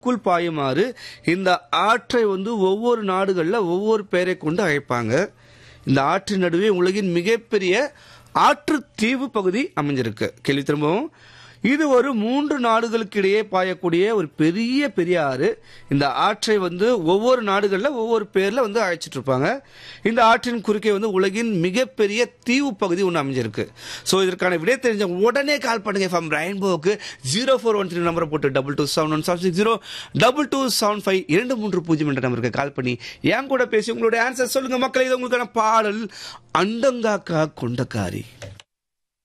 குள் பாயுமாறு இந்த ஆற்றை வந்து ஒவ்வொரு நாடுகளில் ஒவ்வொரு பெயரை கொண்டு அழைப்பாங்க இந்த ஆற்றின் நடுவே உலகின் மிகப்பெரிய ஆற்று தீவு பகுதி அமைஞ்சிருக்கு கேள்வி திரும்பவும் இது ஒரு மூன்று நாடுகளுக்கு இடையே பாயக்கூடிய ஒரு பெரிய பெரிய ஆறு இந்த ஆற்றை வந்து ஒவ்வொரு நாடுகளில் ஒவ்வொரு பேர்ல வந்து அழைச்சிட்டு இருப்பாங்க இந்த ஆற்றின் குறுக்கே வந்து உலகின் மிகப்பெரிய தீவு பகுதி ஒன்று அமைஞ்சிருக்கு ஸோ இதற்கான விடை தெரிஞ்ச உடனே கால் பண்ணுங்க ஃப்ரம் ரெயின்போக்கு ஜீரோ ஃபோர் ஒன் த்ரீ நம்பரை போட்டு double two seven one seven six zero double two seven five இரண்டு மூன்று பூஜ்ஜியம் என்ற நம்பருக்கு கால் பண்ணி என் கூட பேசி உங்களுடைய ஆன்சர் சொல்லுங்க மக்களே இது உங்களுக்கான பாடல் அண்டங்காக்கா கொண்டக்காரி